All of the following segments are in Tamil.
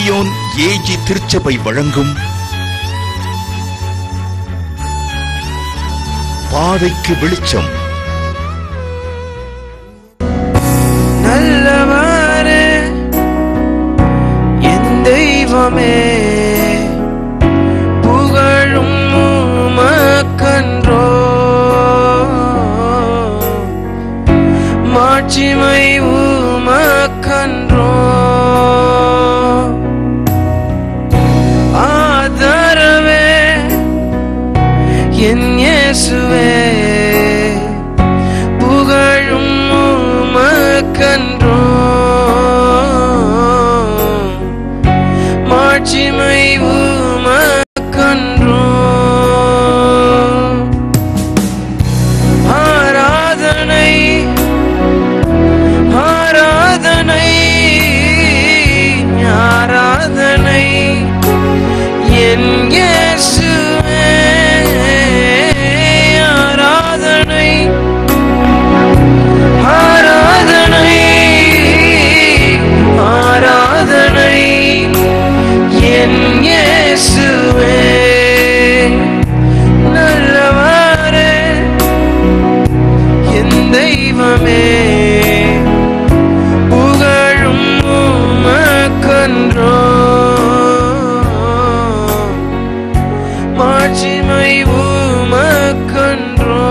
சீயோன் ஏஜி திருச்சபை வழங்கும் பாதைக்கு வெளிச்சம் நல்லவரே என் தெய்வமே புகழும் உமக்கன்றோ மாட்சிமை உமக்கன்றோ ஆதரவே என் இயேசுவே புகழும் உமக்கன்றோ மாட்சிமை உமக்கன்றோ ஆராதனை ஆராதனை ஆராதனை என் இயேசுவே ஆராதனை ஆராதனை ஆராதனை என் இயேசுவே நல்லவரே என் தெய்வமே புகழும் உமக்கன்றோ மாட்சிமை உமக்கன்றோ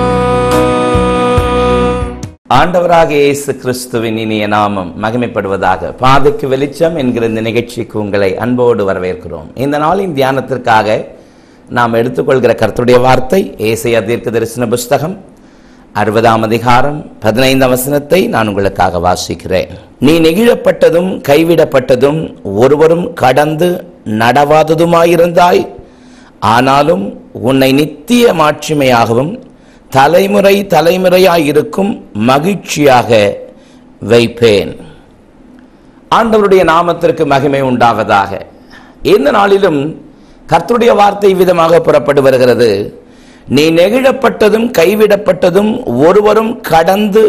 ஆண்டவராக இயேசு கிறிஸ்துவின் இனிய நாமம் மகிமைப்படுவதாக பாதைக்கு வெளிச்சம் என்கிற இந்த நிகழ்ச்சிக்கு உங்களை அன்போடு வரவேற்கிறோம் இந்த நாளின் தியானத்திற்காக நாம் எடுத்துக்கொள்கிற கர்த்தருடைய வார்த்தை ஏசையா தீர்க்க தரிசன புஸ்தகம் அறுபதாம் அதிகாரம் பதினைந்தாம் வசனத்தை நான் உங்களுக்காக வாசிக்கிறேன் நீ நெகிழப்பட்டதும் கைவிடப்பட்டதும் ஒருவரும் கடந்து நடவாததுமாயிருந்தாய் ஆனாலும் உன்னை நித்திய மாட்சிமையாகவும் தலைமுறை தலைமுறையாயிருக்கும் மகிழ்ச்சியாக வைப்பேன் ஆண்டவருடைய நாமத்திற்கு மகிமை உண்டாவதாக இந்த நாளிலும் கர்த்தருடைய வார்த்தை விதமாக புறப்பட்டு வருகிறது நீ நெகிழப்பட்டதும் கைவிடப்பட்டதும் ஒருவரும் கடந்து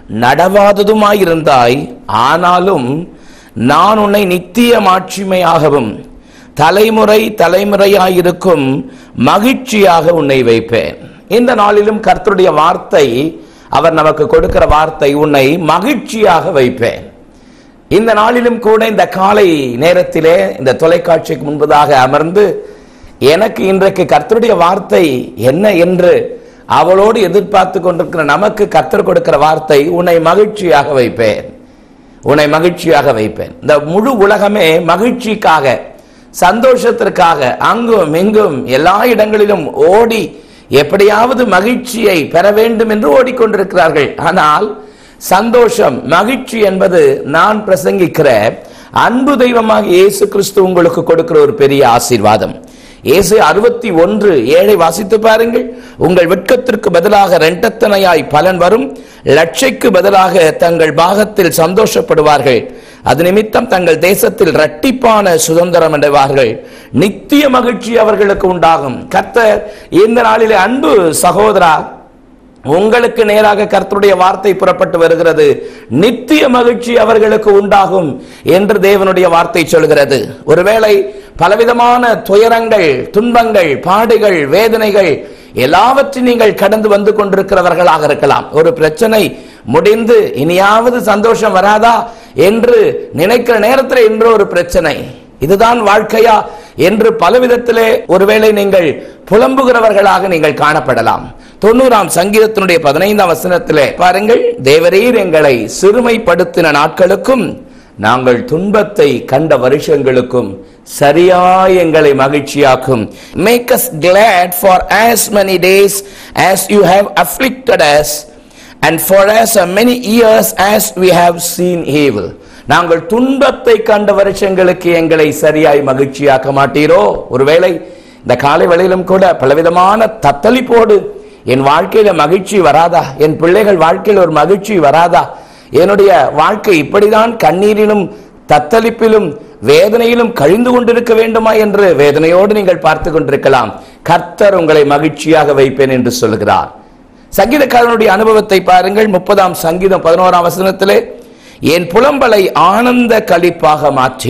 நடவாததுமாயிருந்தாய் ஆனாலும் நான் உன்னை நித்திய மாட்சிமையாகவும் தலைமுறை தலைமுறையாயிருக்கும் மகிழ்ச்சியாக உன்னை வைப்பேன் இந்த நாளிலும் கர்த்தருடைய வார்த்தை அவர் நமக்கு கொடுக்கிற வார்த்தை உன்னை மகிழ்ச்சியாக வைப்பேன் இந்த நாளிலும் கூட இந்த காலை நேரத்திலே இந்த தொலைக்காட்சிக்கு முன்பதாக அமர்ந்து எனக்கு இன்றைக்கு கர்த்தருடைய வார்த்தை என்ன என்று அவளோடு எதிர்பார்த்து கொண்டிருக்கிற நமக்கு கர்த்தர் கொடுக்கிற வார்த்தை உன்னை மகிழ்ச்சியாக வைப்பேன் உன்னை மகிழ்ச்சியாக வைப்பேன் இந்த முழு உலகமே மகிழ்ச்சிக்காக சந்தோஷத்திற்காக அங்கும் இங்கும் எல்லா இடங்களிலும் ஓடி எப்படியாவது மகிழ்ச்சியை பெற வேண்டும் என்று ஓடிக்கொண்டிருக்கிறார்கள் ஆனால் சந்தோஷம் மகிழ்ச்சி என்பது நான் பிரசங்கிக்கிற அன்பு தெய்வமாக இயேசு கிறிஸ்து உங்களுக்கு கொடுக்கிற ஒரு பெரிய ஆசீர்வாதம் இயேசு அறுபத்தி ஒன்று ஏழை வாசித்து பாருங்கள் உங்கள் வெட்கத்திற்கு பதிலாக ரெண்டத்தனையாய் பலன் வரும் லட்சைக்கு பதிலாக தங்கள் பாகத்தில் சந்தோஷப்படுவார்கள் அது நிமித்தம் தங்கள் தேசத்தில் இரட்டிப்பான சுதந்திரம் அடைவார்கள் நித்திய மகிழ்ச்சி அவர்களுக்கு உண்டாகும் கர்த்தர் இந்த நாளிலே அன்பு சகோதரா உங்களுக்கு நேராக கர்த்தருடைய வார்த்தை புறப்பட்டு வருகிறது நித்திய மகிழ்ச்சி அவர்களுக்கு உண்டாகும் என்று தேவனுடைய வார்த்தை சொல்கிறது ஒருவேளை பலவிதமான துயரங்கள் துன்பங்கள் பாடுகள் வேதனைகள் எல்லாவற்றையும் நீங்கள் கடந்து வந்து கொண்டிருக்கிறவர்களாக இருக்கலாம் ஒரு பிரச்சனை முடிந்து இனியாவது சந்தோஷம் வராதா என்று நினைக்கிற நேரத்தில் இன்று ஒரு பிரச்சனை இதுதான் வாழ்க்கையா என்று பலவிதத்திலே ஒருவேளை நீங்கள் புலம்புகிறவர்களாக நீங்கள் காணப்படலாம் தொண்ணூறாம் சங்கீதத்தினுடைய பதினைந்தாம் வசனத்திலே பாருங்கள் தேவரீர் எங்களை சிறுமைப்படுத்தின நாட்களுக்கும் நாங்கள் துன்பத்தை கண்ட வருஷங்களுக்கும் சரியாய் எங்களை மகிழ்ச்சியாக்கும் make us glad for as many days as you have afflicted us and for as many years as we have seen evil நாங்கள் துன்பத்தை கண்ட வருஷங்களுக்கு எங்களை சரியாய் மகிழ்ச்சியாக்க மாட்டீரோ ஒருவேளை இந்த காலை வேளையிலும் கூட பலவிதமான தத்தளிப்போடு என் வாழ்க்கையில மகிழ்ச்சி வராதா என் பிள்ளைகள் வாழ்க்கையில் ஒரு மகிழ்ச்சி வராதா என்னுடைய வாழ்க்கை இப்படிதான் கண்ணீரிலும் தத்தளிப்பிலும் வேதனையிலும் கழிந்து கொண்டிருக்க வேண்டுமா என்று வேதனையோடு நீங்கள் பார்த்து கொண்டிருக்கலாம் கர்த்தர் உங்களை மகிழ்ச்சியாக வைப்பேன் என்று சொல்கிறார் சங்கீதக்காரனுடைய அனுபவத்தை பாருங்கள் முப்பதாம் சங்கீதம் பதினோராம் வசனத்திலே என் புலம்பலை ஆனந்த களிப்பாக மாற்றினீர்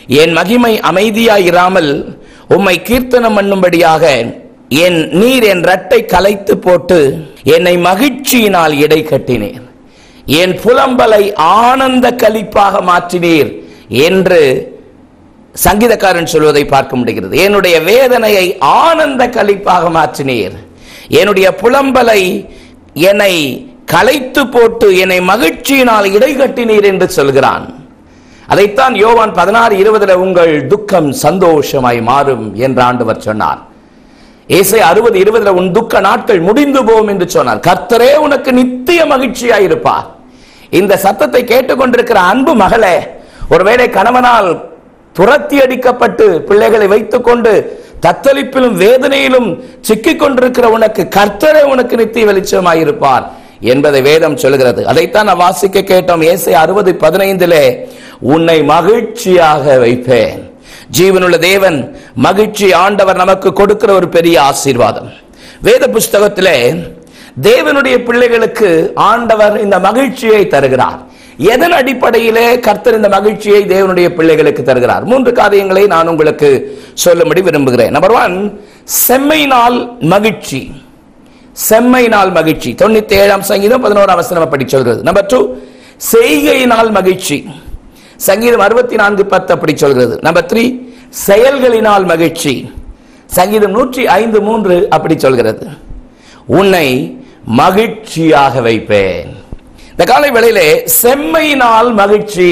என் மகிமை அமைதியாயிராமல் உம்மை கீர்த்தனம் பண்ணும்படியாக என் நீர் என் ரட்டை கலைத்து போட்டு என்னை மகிழ்ச்சியினால் இடை கட்டினீர் என் புலம்பலை ஆனந்த கலிப்பாக மாற்றினீர் என்று சங்கீதக்காரன் சொல்வதை பார்க்க முடிகிறது என்னுடைய வேதனையை ஆனந்த கலிப்பாக மாற்றினீர் என்னுடைய புலம்பலை என்னை கலைத்து போட்டு என்னை மகிழ்ச்சியினால் இடைகட்டினீர் என்று சொல்கிறான் அதைத்தான் யோவான் பதினாறு இருபதுல உங்கள் துக்கம் சந்தோஷமாய் மாறும் என்று ஆண்டவர் சொன்னார் ஏசை அறுபது இருபதுல உன் துக்க நாட்கள் முடிந்து போகும் என்று சொன்னார் கர்த்தரே உனக்கு நித்திய மகிழ்ச்சியாய் இருப்பார் இந்த சத்தத்தை கேட்டுக்கொண்டிருக்கிற அன்பு மகளே ஒருவேளை கணவனால் துரத்தி அடிக்கப்பட்டு பிள்ளைகளை வைத்துக்கொண்டு தத்தளிப்பிலும் வேதனையிலும் சிக்கிக் கொண்டிருக்கிற உனக்கு கர்த்தரே உனக்கு நித்திய வெளிச்சமாயிருப்பார் என்பதை வேதம் சொல்கிறது அதைத்தான் நான் வாசிக்க கேட்டோம் ஏசை அறுபது பதினைந்திலே உன்னை மகிழ்ச்சியாக வைப்பேன் ஜீவனுள்ள தேவன் மகிழ்ச்சி ஆண்டவர் நமக்கு கொடுக்கிற ஒரு பெரிய ஆசீர்வாதம் வேத புஸ்தகத்திலே தேவனுடைய பிள்ளைகளுக்கு ஆண்டவர் இந்த மகிழ்ச்சியை தருகிறார் எதன் அடிப்படையிலே கர்த்தர் இந்த மகிழ்ச்சியை தேவனுடைய பிள்ளைகளுக்கு தருகிறார் மூன்று காரியங்களை நான் உங்களுக்கு சொல்லும்படி விரும்புகிறேன் நம்பர் ஒன் செம்மையினால் மகிழ்ச்சி செம்மையினால் மகிழ்ச்சி தொண்ணூத்தி ஏழாம் சங்கீதம் பதினோராம் வசனம் அப்படி சொல்கிறது நம்பர் டூ செய்கையினால் மகிழ்ச்சி சங்கீதம் அறுபத்தி நான்கு பத்து அப்படி சொல்கிறது நம்பர் த்ரீ செயல்களினால் மகிழ்ச்சி சங்கீதம் நூற்றி ஐந்து மூன்று அப்படி சொல்கிறது உன்னை மகிழ்ச்சியாக வைப்பேன் இந்த காலை வேளையிலே செம்மையினால் மகிழ்ச்சி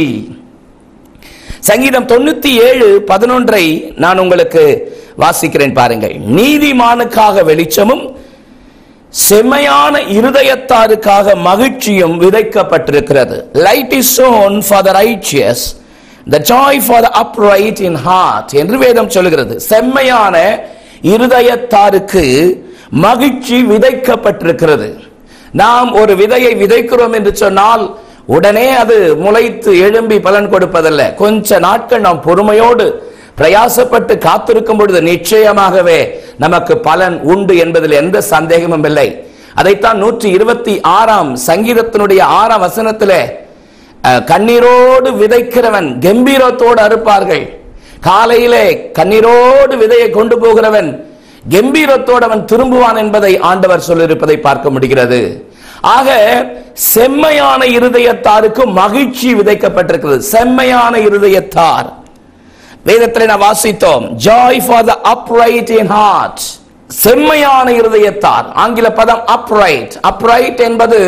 சங்கீதம் தொண்ணூத்தி ஏழு பதினொன்றை நான் உங்களுக்கு வாசிக்கிறேன் பாருங்கள் நீதிமானுக்காக வெளிச்சமும் செம்மையான இருதயத்தாருக்காக மகிழ்ச்சியும் விதைக்கப்பட்டிருக்கிறது light is sown for the righteous the joy for the upright in heart என்று வேதம் சொல்கிறது செம்மையான இருதயத்தாருக்கு மகிழ்ச்சி விதைக்கப்பட்டிருக்கிறது நாம் ஒரு விதையை விதைக்கிறோம் என்று சொன்னால் உடனே அது முளைத்து எழும்பி பலன் கொடுப்பதல்ல கொஞ்ச நாட்கள் நாம் பொறுமையோடு பிரயாசப்பட்டு காத்திருக்கும் பொழுது நிச்சயமாகவே நமக்கு பலன் உண்டு என்பதில் எந்த சந்தேகமும் இல்லை அதைத்தான் நூற்றி இருபத்தி ஆறாம் சங்கீதத்தினுடைய ஆறாம் வசனத்திலே அஹ், கண்ணீரோடு விதைக்கிறவன் கம்பீரத்தோடு அறுப்பார்கள் காலையிலே கண்ணீரோடு விதையை கொண்டு போகிறவன் கம்பீரத்தோடு அவன் திரும்புவான் என்பதை ஆண்டவர் சொல்லியிருப்பதை பார்க்க முடிகிறது ஆக செம்மையான இருதயத்தாருக்கு மகிழ்ச்சி விதைக்கப்பட்டிருக்கிறது செம்மையான இருதயத்தார் வேதத்தில் நான் வாசித்தோம் joy for the upright in heart செம்மையான இருதயத்தார் ஆங்கில பதம் அப்ரைட் அப்ரைட் என்பது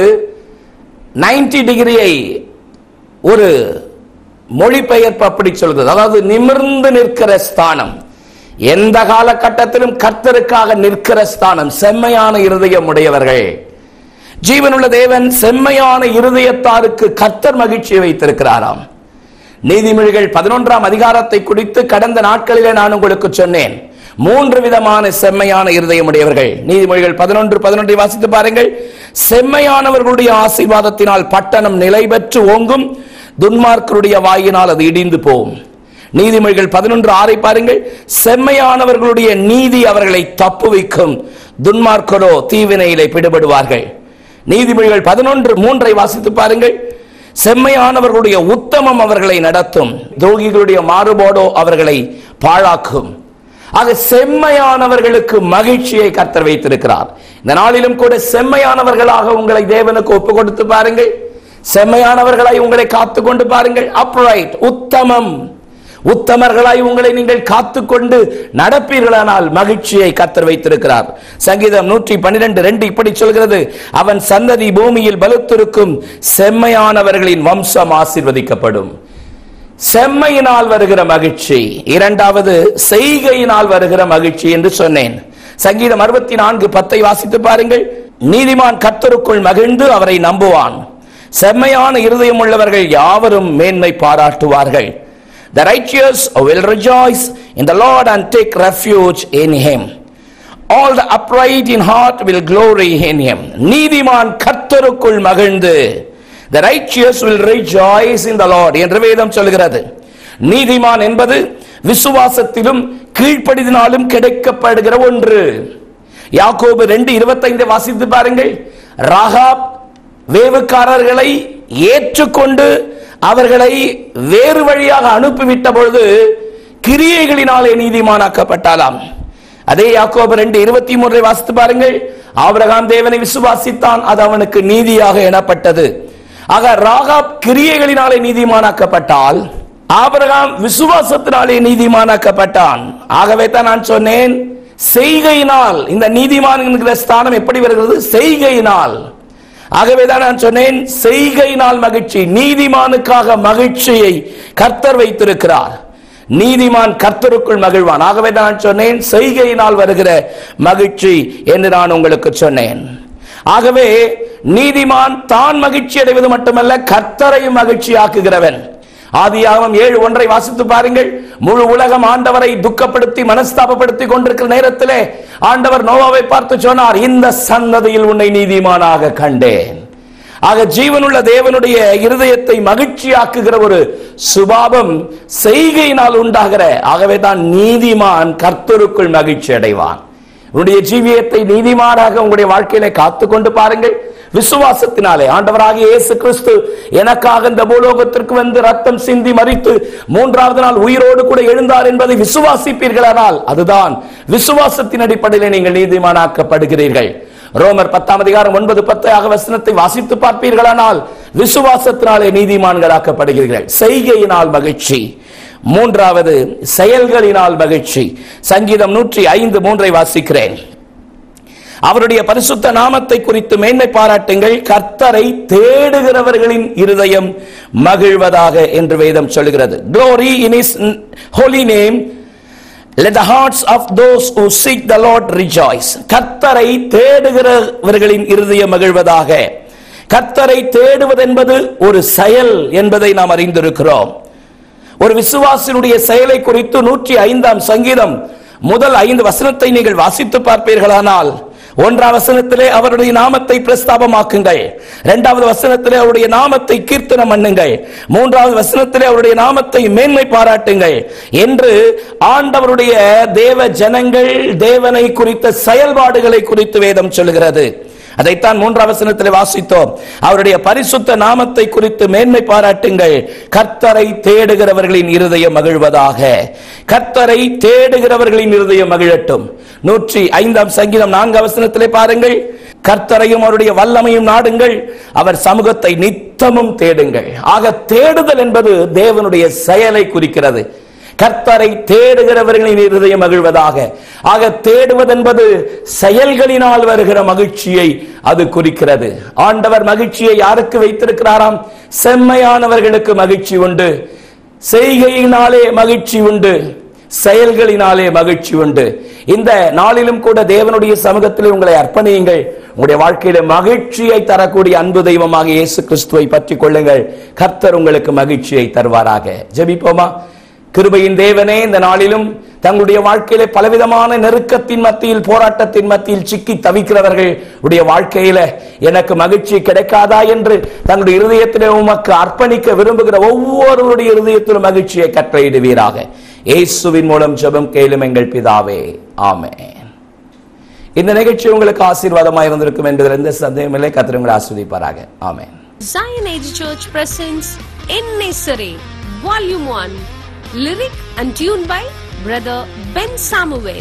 90 டிகிரியை ஒரு மொழிபெயர்ப்பு அப்படி சொல்கிறது அதாவது நிமிர்ந்து நிற்கிற ஸ்தானம் எந்த காலகட்டத்திலும் கர்த்தருக்காக நிற்கிற ஸ்தானம் செம்மையான இருதயம் உடையவர்கள் ஜீவனுள்ள தேவன் செம்மையான இருதயத்தாருக்கு கர்த்தர் மகிழ்ச்சியை வைத்திருக்கிறாராம் நீதிமொழிகள் பதினொன்றாம் அதிகாரத்தை குறித்து கடந்த நாட்களிலே நான் உங்களுக்கு சொன்னேன் மூன்று விதமான செம்மையான இருதயமுடையவர்கள் நீதிமொழிகள் பதினொன்று பதினொன்றை வாசித்து பாருங்கள் செம்மையானவர்களுடைய ஆசீர்வாதத்தினால் பட்டணம் நிலை பெற்று ஓங்கும் துன்மார்க்கருடைய வாயினால் அது இடிந்து போகும் நீதிமொழிகள் பதினொன்று ஆறை பாருங்கள் செம்மையானவர்களுடைய நீதி அவர்களை தப்பு வைக்கும் துன்மார்க்கரோ தீவினையிலே பிடிபடுவார்கள் நீதிமொழிகள் பதினொன்று மூன்றை வாசித்து பாருங்கள் செம்மையானவர்களுடைய உத்தமம் அவர்களை நடத்தும் துரோகிகளுடைய மாறுபாடோ அவர்களை பாழாக்கும் ஆக செம்மையானவர்களுக்கு மகிழ்ச்சியை கர்த்தர் வைத்திருக்கிறார் இந்த நாளிலும் கூட செம்மையானவர்களாக உங்களை தேவனுக்கு ஒப்பு கொடுத்து பாருங்கள் செம்மையானவர்களாய் உங்களை காத்து கொண்டு பாருங்கள் அப்ரைட் உத்தமம் உத்தமர்களாய் உங்களை நீங்கள் காத்துக்கொண்டு நடப்பீர்களானால் மகிழ்ச்சியை கத்தர் வைத்திருக்கிறார் சங்கீதம் நூற்றி பன்னிரெண்டு ரெண்டு இப்படி சொல்கிறது அவன் சந்ததி பூமியில் பலுத்திருக்கும் செம்மையானவர்களின் வம்சம் ஆசீர்வதிக்கப்படும் செம்மையினால் வருகிற மகிழ்ச்சி இரண்டாவது செய்கையினால் வருகிற மகிழ்ச்சி என்று சொன்னேன் சங்கீதம் அறுபத்தி நான்கு பத்தை வாசித்து பாருங்கள் நீதிமான் கர்த்தருக்குள் மகிழ்ந்து அவரை நம்புவான் செம்மையான இருதயம் உள்ளவர்கள் யாவரும் மேன்மை பாராட்டுவார்கள் The righteous will rejoice in the Lord and take refuge in him. All the upright in heart will glory in him. நீதிமான் கர்த்தருக்குள் மகிழ்ந்து The righteous will rejoice in the Lord என்று வேதம் சொல்கிறது நீதிமான் என்பது விசுவாசத்திலும் கீழ்ப்படிதினாலும் கிடைக்கப்படுகிற ஒன்று யாக்கோபு ரெண்டு இருபத்தைந்து வாசித்து பாருங்கள் ராகாப் வேவுக்காரர்களை ஏற்றுக்கொண்டு அவர்களை வேறு வழியாக அனுப்பிவிட்ட பொழுது கிரியைகளினாலே நீதிமானாக்கப்பட்டாலாம் அதே யாக்கோபு ரெண்டு இருபத்தி மூன்றை வாசித்து பாருங்கள் ஆபிரகாம் தேவனை விசுவாசித்தான் அது அவனுக்கு நீதியாக எண்ணப்பட்டது ஆக ராகாப் கிரியைகளினாலே நீதிமானாக்கப்பட்டால் ஆபிரகாம் விசுவாசத்தினாலே நீதிமானாக்கப்பட்டான் ஆகவே தான் நான் சொன்னேன் செய்கையினால் இந்த நீதிமான் என்கிற ஸ்தானம் எப்படி வருகிறது செய்கையினால் ஆகவே தான் நான் சொன்னேன் செய்கையினால் மகிழ்ச்சி நீதிமானுக்காக மகிழ்ச்சியை கர்த்தர் வைத்திருக்கிறார் நீதிமான் கர்த்தருக்குள் மகிழ்வான் ஆகவே தான் நான் சொன்னேன் செய்கையினால் வருகிற மகிழ்ச்சி என்று நான் உங்களுக்கு சொன்னேன் ஆகவே நீதிமான் தான் மகிழ்ச்சி அடைவது மட்டுமல்ல கர்த்தரையும் மகிழ்ச்சியாக்குகிறவன் ஆதியாகமம் ஏழு ஒன்றை வாசித்து பாருங்கள் முழு உலகம் ஆண்டவரை துக்கப்படுத்தி மனஸ்தாபப்படுத்தி கொண்டிருக்கிற நேரத்திலே ஆண்டவர் நோவாவை பார்த்து சொன்னார் இந்த சந்ததியில் உன்னை நீதிமானாக கண்டேன் ஆக ஜீவனுள்ள தேவனுடைய இருதயத்தை மகிழ்ச்சியாக்குகிற ஒரு சுபாவம் செய்கையினால் உண்டாகிற ஆகவே தான் நீதிமான் கர்த்தருக்குள் மகிழ்ச்சி அடைவான் உன்னுடைய ஜீவியத்தை நீதிமானாக உங்களுடைய வாழ்க்கையில காத்துக்கொண்டு பாருங்கள் விசுவாசத்தினாலே ஆண்டவராகிய இயேசு கிறிஸ்து எனக்காக இந்த பூலோகத்திற்கு வந்து ரத்தம் சிந்தி மறித்து மூன்றாவது நாள் உயிரோடு கூட எழுந்தார் என்பதை விசுவாசிப்பீர்களானால் அதுதான் விசுவாசத்தின் அடிப்படையில் நீங்கள் நீதிமானாக்கப்படுகிறீர்கள் ரோமர் பத்தாம் அதிகாரம் ஒன்பது பத்து ஆக வசனத்தை வாசித்து பார்ப்பீர்களானால் விசுவாசத்தினாலே நீதிமான்களாக்கப்படுகிறீர்கள் செய்கையினால் மகிழ்ச்சி மூன்றாவது செயல்களினால் மகிழ்ச்சி சங்கீதம் நூற்றி ஐந்து மூன்றை வாசிக்கிறேன் அவருடைய பரிசுத்த நாமத்தை குறித்து மேன்மை பாராட்டுங்கள் கர்த்தரை தேடுகிறவர்களின் இருதயம் மகிழ்வதாக என்று வேதம் சொல்கிறது glory in his holy name let the hearts of those who seek the lord rejoice கர்த்தரை தேடுகிறவர்களின் இருதயம் மகிழ்வதாக கர்த்தரை தேடுவதென்பது ஒரு செயல் என்பதை நாம் அறிந்திருக்கிறோம் ஒரு விசுவாசினுடைய செயலை குறித்து நூற்றி ஐந்தாம் சங்கீதம் முதல் ஐந்து வசனத்தை நீங்கள் வாசித்து பார்ப்பீர்களானால் ஒன்றாம் வசனத்திலே அவருடைய நாமத்தை பிரஸ்தாபமாக்குங்கள் இரண்டாவது வசனத்திலே அவருடைய நாமத்தை கீர்த்தனம் பண்ணுங்கள் மூன்றாவது வசனத்திலே அவருடைய நாமத்தை மேன்மை பாராட்டுங்கள் என்று ஆண்டவருடைய தேவ ஜனங்கள் தேவனை குறித்த செயல்பாடுகளை குறித்து வேதம் சொல்கிறது அதைத்தான் மூன்றாம் வசனத்தில் வாசித்தோம் அவருடைய பரிசுத்த நாமத்தை குறித்து மேன்மை பாராட்டுங்கள் கர்த்தரை தேடுகிறவர்களின் இருதயம் மகிழ்வதாக கர்த்தரை தேடுகிறவர்களின் இருதயம் மகிழட்டும் நூற்றி ஐந்தாம் சங்கீதம் நான்கு வசனத்திலே பாருங்கள் கர்த்தரையும் அவருடைய வல்லமையும் நாடுங்கள் அவர் சமூகத்தை நித்தமும் தேடுங்கள் ஆக தேடுதல் என்பது தேவனுடைய செயலை குறிக்கிறது கர்த்தரை தேடுகிறவர்களின் இருதயம் மகிழ்வதாக ஆக தேடுவதென்பது செயல்களினால் வருகிற மகிழ்ச்சியை அது குறிக்கிறது ஆண்டவர் மகிழ்ச்சியை யாருக்கு வைத்திருக்கிறாராம் செம்மையானவர்களுக்கு மகிழ்ச்சி உண்டு செய்கையினாலே மகிழ்ச்சி உண்டு செயல்களினாலே மகிழ்ச்சி உண்டு இந்த நாளிலும் கூட தேவனுடைய சமூகத்தில் உங்களை அர்ப்பணியுங்கள் உங்களுடைய வாழ்க்கையில மகிழ்ச்சியை தரக்கூடிய அன்பு தெய்வமாக இயேசு கிறிஸ்துவை பற்றி கொள்ளுங்கள் கர்த்தர் உங்களுக்கு மகிழ்ச்சியை தருவாராக ஜெபிப்போமா கிருபையின் தேவனே இந்த நாளிலும் தங்களுடைய வாழ்க்கையிலே பலவிதமான நெருக்கத்தின் மத்தியில் போராட்டத்தின் மத்தியில் சிக்கி தவிக்கிறவர்கள் உடைய வாழ்க்கையில எனக்கு மகிழ்ச்சி கிடைக்காதா என்று தங்களுடைய இருதயத்திலே உமக்கு அர்ப்பணிக்க விரும்புகிற ஒவ்வொருவருடைய இருதயத்திலும் மகிழ்ச்சியை கட்டளையிடுவீராக இயேசுவின் மூலம் ஜெபம் கேளும் எங்கள் பிதாவே ஆமென் இந்த நிகழ்ச்சி உங்களுக்கு ஆசீர்வாதமாக இருந்திருக்கும் என்பதில் எந்த சந்தேகமில்லை கத்திர உங்களை ஆஸ்வதிப்பாராக ஆமென் Zion Age Church presents In Nesare, Volume 1, lyric and tune by Brother Ben Samuel.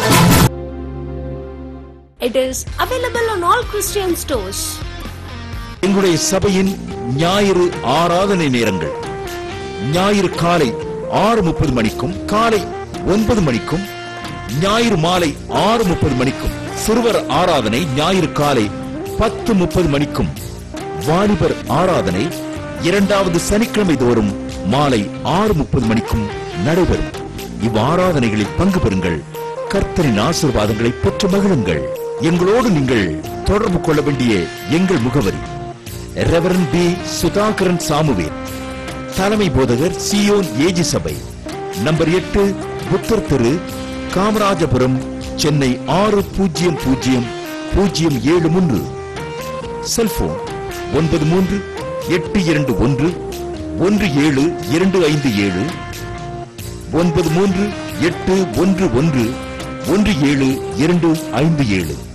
It is available on all Christian stores. எங்களுடைய சபையின் ஞாயிறு ஆராதனை நேரங்கள் ஞாயிறு காலை ஆறு முப்பது மணிக்கும் காலை ஒன்பது மணிக்கும் ஞாயிறு மாலை ஆறு முப்பது மணிக்கும் சிறுவர் ஆராதனை ஞாயிறு காலை பத்து முப்பது மணிக்கும் வாலிபர் ஆராதனை இரண்டாவது சனிக்கிழமை தோறும் மாலை ஆறு முப்பது மணிக்கும் நடைபெறும் இவ்வாராதனைகளில் பங்கு பெறுங்கள் கர்த்தரின் ஆசீர்வாதங்களை பெற்று மகிழுங்கள் எங்களோடு நீங்கள் தொடர்பு கொள்ள வேண்டிய எங்கள் முகவரி ரெவரன் பி சுதாகரன் சாமுவேல் தலைமை போதகர் சியோன் ஏஜி சபை நம்பர் எட்டு புத்தர் தெரு காமராஜபுரம் சென்னை ஆறு பூஜ்ஜியம் பூஜ்ஜியம் பூஜ்ஜியம் ஏழு மூன்று செல்போன் ஒன்பது மூன்று எட்டு இரண்டு ஒன்று ஒன்று ஏழு இரண்டு ஐந்து ஏழு ஒன்பது மூன்று எட்டு ஒன்று ஒன்று ஒன்று ஏழு இரண்டு ஐந்து ஏழு